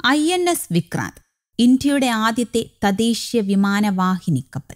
I N S Vikrant ഇന്ത്യയുടെ ആദ്യത്തെ തദ്ദേശീയ വിമാനവാഹിനി കപ്പൽ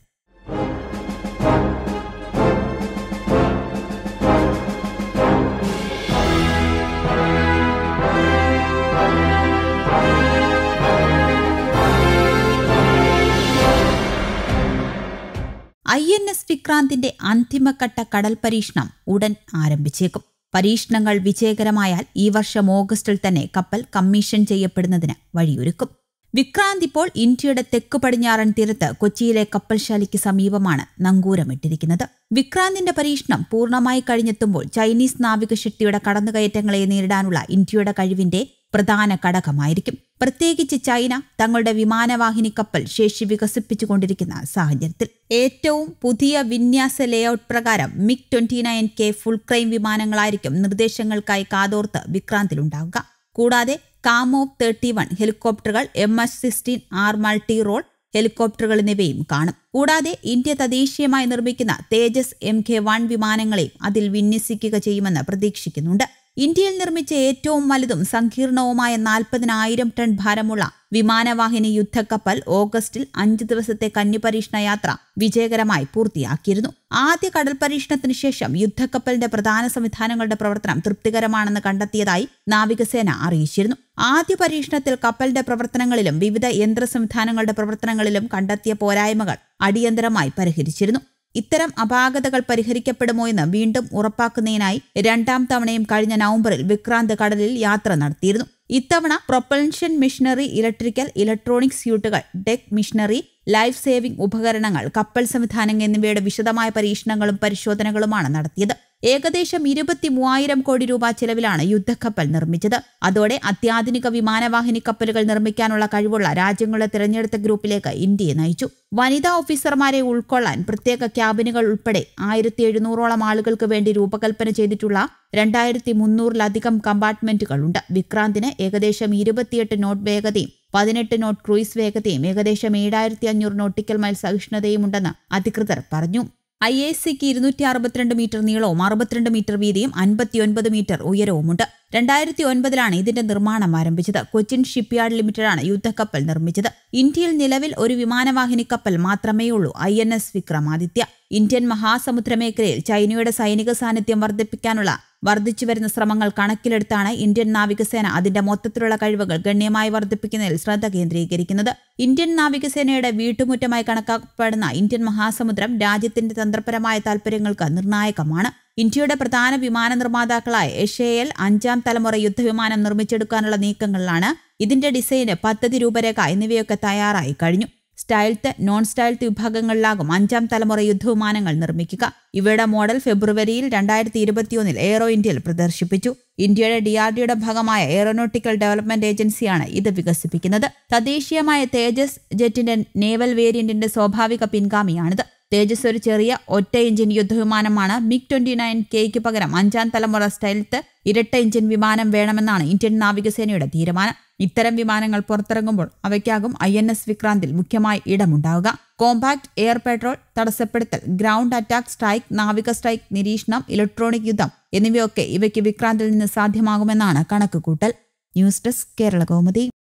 ഐ എൻ എസ് വിക്രാന്തിന്റെ അന്തിമഘട്ട കടൽ പരീക്ഷണം ഉടൻ ആരംഭിച്ചേക്കും പരീക്ഷണങ്ങൾ വിജയകരമായാൽ ഈ വർഷം ഓഗസ്റ്റിൽ തന്നെ കപ്പൽ കമ്മീഷൻ ചെയ്യപ്പെടുന്നതിന് വഴിയൊരുക്കും വിക്രാന്ത് ഇപ്പോൾ ഇന്ത്യയുടെ തെക്ക് പടിഞ്ഞാറൻ തീരത്ത് കൊച്ചിയിലെ കപ്പൽശാലയ്ക്ക് സമീപമാണ് നങ്കൂരമിട്ടിരിക്കുന്നത് വിക്രാന്തിന്റെ പരീക്ഷണം പൂർണ്ണമായി കഴിഞ്ഞെത്തുമ്പോൾ ചൈനീസ് നാവികശക്തിയുടെ കടന്നുകയറ്റങ്ങളെ നേരിടാനുള്ള ഇന്ത്യയുടെ കഴിവിന്റെ പ്രധാന ഘടകമായിരിക്കും പ്രത്യേകിച്ച് ചൈന തങ്ങളുടെ വിമാനവാഹിനി കപ്പൽ ശേഷി വികസിപ്പിച്ചുകൊണ്ടിരിക്കുന്ന സാഹചര്യത്തിൽ ഏറ്റവും പുതിയ വിന്യാസ ലേഔട്ട് പ്രകാരം MiG twenty nine K fulcrum വിമാനങ്ങളായിരിക്കും നിർദ്ദേശങ്ങൾക്കായി കാതോർത്ത് വിക്രാന്തിലുണ്ടാവുക കൂടാതെ കാമോവ് തേർട്ടി വൺ ഹെലികോപ്റ്ററുകൾ M S sixteen R multi role ഹെലികോപ്റ്ററുകൾ എന്നിവയും കാണും കൂടാതെ ഇന്ത്യ തദ്ദേശീയമായി നിർമ്മിക്കുന്ന തേജസ് എം കെ വൺ വിമാനങ്ങളെയും അതിൽ വിന്യസിക്കുക ചെയ്യുമെന്ന് പ്രതീക്ഷിക്കുന്നുണ്ട് ഇന്ത്യയിൽ നിർമ്മിച്ച ഏറ്റവും വലുതും സങ്കീർണവുമായ നാൽപ്പതിനായിരം ടൺ ഭാരമുള്ള വിമാനവാഹിനി യുദ്ധക്കപ്പൽ ഓഗസ്റ്റിൽ അഞ്ച് ദിവസത്തെ കന്നി പരീക്ഷണ യാത്ര വിജയകരമായി പൂർത്തിയാക്കിയിരുന്നു ആദ്യ കടൽ പരീക്ഷണത്തിന് ശേഷം യുദ്ധക്കപ്പലിന്റെ പ്രധാന സംവിധാനങ്ങളുടെ പ്രവർത്തനം തൃപ്തികരമാണെന്ന് കണ്ടെത്തിയതായി നാവികസേന അറിയിച്ചിരുന്നു ആദ്യ പരീക്ഷണത്തിൽ കപ്പലിന്റെ പ്രവർത്തനങ്ങളിലും വിവിധ യന്ത്ര സംവിധാനങ്ങളുടെ പ്രവർത്തനങ്ങളിലും കണ്ടെത്തിയ പോരായ്മകൾ അടിയന്തരമായി പരിഹരിച്ചിരുന്നു ഇത്തരം അപാകതകൾ പരിഹരിക്കപ്പെടുമോ എന്ന് വീണ്ടും ഉറപ്പാക്കുന്നതിനായി രണ്ടാം തവണയും കഴിഞ്ഞ നവംബറിൽ വിക്രാന്ത് കടലിൽ യാത്ര നടത്തിയിരുന്നു ഇത്തവണ പ്രൊപ്പൽഷൻ മിഷനറി ഇലക്ട്രിക്കൽ ഇലക്ട്രോണിക് സ്യൂട്ടുകൾ ഡെക്ക് മിഷനറി ലൈഫ് സേവിംഗ് ഉപകരണങ്ങൾ കപ്പൽ സംവിധാനം എന്നിവയുടെ വിശദമായ പരീക്ഷണങ്ങളും പരിശോധനകളുമാണ് നടത്തിയത് ഏകദേശം ഇരുപത്തി മൂവായിരം കോടി രൂപ ചെലവിലാണ് യുദ്ധക്കപ്പൽ നിർമ്മിച്ചത് അതോടെ അത്യാധുനിക വിമാനവാഹിനി കപ്പലുകൾ നിർമ്മിക്കാനുള്ള കഴിവുള്ള രാജ്യങ്ങളുടെ തിരഞ്ഞെടുത്ത ഗ്രൂപ്പിലേക്ക് ഇന്ത്യയെ നയിച്ചു വനിതാ ഓഫീസർമാരെ ഉൾക്കൊള്ളാൻ പ്രത്യേക ക്യാബിനുകൾ ഉൾപ്പെടെ ആയിരത്തി എഴുന്നൂറോളം ആളുകൾക്ക് വേണ്ടി രൂപകൽപ്പന ചെയ്തിട്ടുള്ള രണ്ടായിരത്തി മുന്നൂറിലധികം കമ്പാർട്ട്മെന്റുകളുണ്ട് വിക്രാന്തിന് ഏകദേശം ഇരുപത്തിയെട്ട് നോട്ട് വേഗതയും പതിനെട്ട് നോട്ട് ക്രൂയിസ് വേഗതയും ഏകദേശം ഏഴായിരത്തി അഞ്ഞൂറ് നോട്ടിക്കൽ മൈൽ സഹിഷ്ണുതയും ഉണ്ടെന്ന് അധികൃതർ പറഞ്ഞു ഐ എ സിക്ക് ഇരുന്നൂറ്റി അറുപത്തിരണ്ട് മീറ്റർ നീളവും അറുപത്തിരണ്ട് മീറ്റർ വീതിയും അൻപത്തിയൊൻപത് മീറ്റർ ഉയരവുമുണ്ട് രണ്ടായിരത്തി ഒൻപതിലാണ് ഇതിന്റെ നിർമ്മാണം ആരംഭിച്ചത് കൊച്ചിൻ ഷിപ്പ്യാർഡ് ലിമിറ്റഡാണ് യുദ്ധക്കപ്പൽ നിർമ്മിച്ചത് ഇന്ത്യയിൽ നിലവിൽ ഒരു വിമാനവാഹിനി കപ്പൽ മാത്രമേയുള്ളൂ I N S Vikramaditya Indian മഹാസമുദ്ര മേഖലയിൽ ചൈനയുടെ സൈനിക സാന്നിധ്യം വർദ്ധിപ്പിക്കാനുള്ള വർദ്ധിച്ചുവരുന്ന ശ്രമങ്ങൾ കണക്കിലെടുത്താണ് ഇന്ത്യൻ നാവികസേന അതിന്റെ മൊത്തത്തിലുള്ള കഴിവുകൾ ഗണ്യമായി വർദ്ധിപ്പിക്കുന്നതിൽ ശ്രദ്ധ കേന്ദ്രീകരിക്കുന്നത് ഇന്ത്യൻ നാവികസേനയുടെ വീട്ടുമുറ്റമായി കണക്കാക്കപ്പെടുന്ന ഇന്ത്യൻ മഹാസമുദ്രം രാജ്യത്തിന്റെ തന്ത്രപരമായ താൽപര്യങ്ങൾക്ക് നിർണായകമാണ് ഇന്ത്യയുടെ പ്രധാന വിമാന നിർമ്മാതാക്കളായ എച്ച് എ എൽ അഞ്ചാം തലമുറ യുദ്ധവിമാനം നിർമ്മിച്ചെടുക്കാനുള്ള നീക്കങ്ങളിലാണ് ഇതിന്റെ ഡിസൈന് പദ്ധതി രൂപരേഖ എന്നിവയൊക്കെ തയ്യാറായി കഴിഞ്ഞു സ്റ്റൈൽത്ത് നോൺ സ്റ്റൈൽത്ത് വിഭാഗങ്ങളിലാകും അഞ്ചാം തലമുറ യുദ്ധവിമാനങ്ങൾ നിർമ്മിക്കുക ഇവയുടെ മോഡൽ ഫെബ്രുവരിയിൽ രണ്ടായിരത്തി ഇരുപത്തിയൊന്നിൽ എയ്റോ ഇന്ത്യയിൽ പ്രദർശിപ്പിച്ചു ഇന്ത്യയുടെ ഡിആർഡിയുടെ ഭാഗമായ എയറോനോട്ടിക്കൽ ഡെവലപ്മെന്റ് ഏജൻസിയാണ് ഇത് വികസിപ്പിക്കുന്നത് തദ്ദേശീയമായ തേജസ് ജെറ്റിന്റെ നേവൽ വേരിയന്റിന്റെ സ്വാഭാവിക പിൻഗാമിയാണിത് തേജസ് ഒരു ചെറിയ ഒറ്റ എഞ്ചിൻ യുദ്ധവിമാനമാണ് മിഗ് ട്വന്റി നയൻ കെയ്ക്ക് പകരം അഞ്ചാം തലമുറ സ്റ്റൈലത്ത് ഇരട്ട എഞ്ചിൻ വിമാനം വേണമെന്നാണ് ഇന്ത്യൻ നാവികസേനയുടെ തീരുമാനം ഇത്തരം വിമാനങ്ങൾ പുറത്തിറങ്ങുമ്പോൾ അവയ്ക്കാകും ഐ എൻ എസ് വിക്രാന്തിൽ മുഖ്യമായി ഇടമുണ്ടാവുക കോമ്പാക്ട് എയർ പെട്രോൾ തടസ്സപ്പെടുത്തൽ ഗ്രൗണ്ട് അറ്റാക്ക് സ്ട്രൈക്ക് നാവിക സ്ട്രൈക്ക് നിരീക്ഷണം ഇലക്ട്രോണിക് യുദ്ധം എന്നിവയൊക്കെ ഇവയ്ക്ക് വിക്രാന്തിൽ നിന്ന് സാധ്യമാകുമെന്നാണ് കണക്കുകൂട്ടൽ ന്യൂസ് ഡെസ്ക് കേരള കൗമുദി